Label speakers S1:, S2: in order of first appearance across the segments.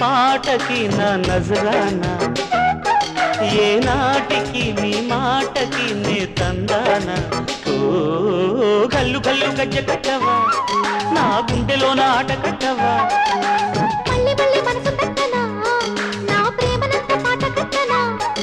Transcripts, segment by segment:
S1: పాటకి నా నజరానా ఏ నాటికి నీ మాటకి నే తందానా ఓ కల్లు కల్లు గజ్జ కట్టవా నా గుండెలోన ఆట కట్టవా
S2: మళ్ళీ మళ్ళీ మనసు తట్టనా నా ప్రేమనంత పాట కట్టనా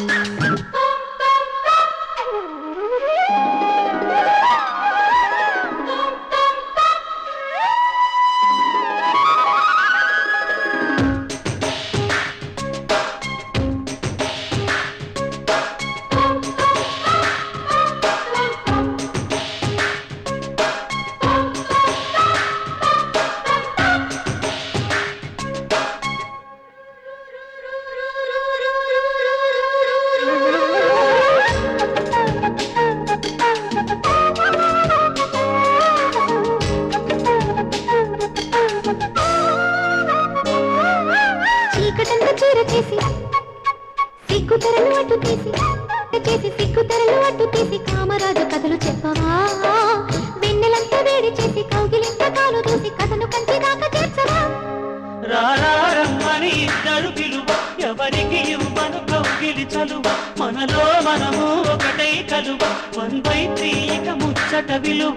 S2: చీకటంత చీర చేసి సిగ్గు తెరలు అడ్డు తీసి చేసి సిగ్గు తెరలు అడ్డు తీసి కామరాజు కథలు చెప్పవా వెన్నెలంతా వేడి చేసి కౌగిలింత కాలు దూసి కథను కంచి దాకా చేర్చవా
S1: రారమ్మని ఇద్దరు పిలువ ఎవరికి ఇవ్వను కౌగిలి చలువ మనలో మనము ఒకటై కలువ వన్ బై త్రీ ఇక ముచ్చట విలువ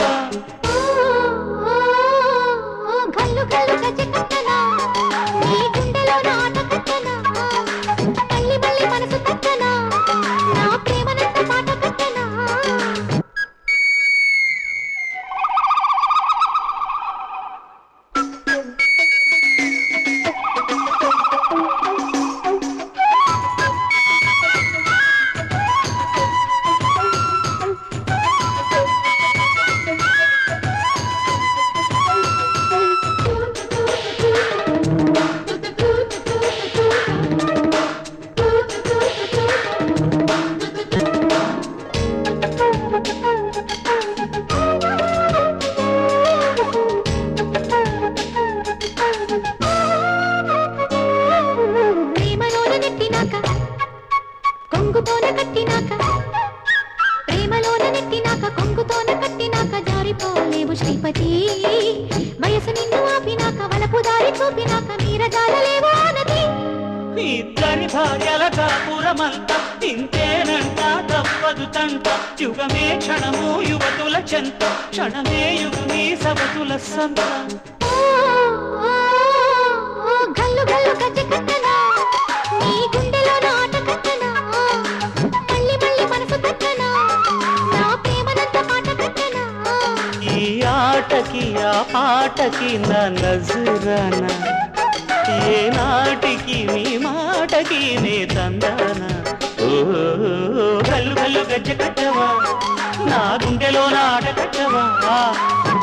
S2: గల్లు గల్లు గజ కట్టనా నీ గుండెలో నాట కట్టనా మళ్ళీ మళ్ళీ మనసు తట్టనా నా ప్రేమనంత పాట కట్టనా ప్రేమలోన నెట్టినాక కొంగుతోన కట్టినాక ప్రేమలోన నెట్టినాక కొంగుతోన కట్టినాక జారిపోలేవు శ్రీపతి వయసు నిన్ను ఆపినాక వలపు దారి చూపినాక నీరజాలలేవు ఆనది
S1: ఇద్దరి భార్యల కాపురమంతా ఇంతేనంట తప్పదు తంట యుగమే క్షణము యువతుల చెంత క్షణమే యుగమే సవతుల సంత
S2: ఓ, ఓ, ఓ, గల్లు గల్లు గజ్జ కట్టనా నీ గుండెలో నాట కట్టనా మళ్ళీ మళ్ళీ మనసు తట్టనా నా ప్రేమనంత పాట కట్టనా
S1: ఈ ఆటకి ఆ పాటకి నా నజరానా ఏ నాటికి నీ మాటకి నే తందానా ఓ కల్లు కల్లు గజ్జ కట్టవా నా గుండెలో నాట కట్టవా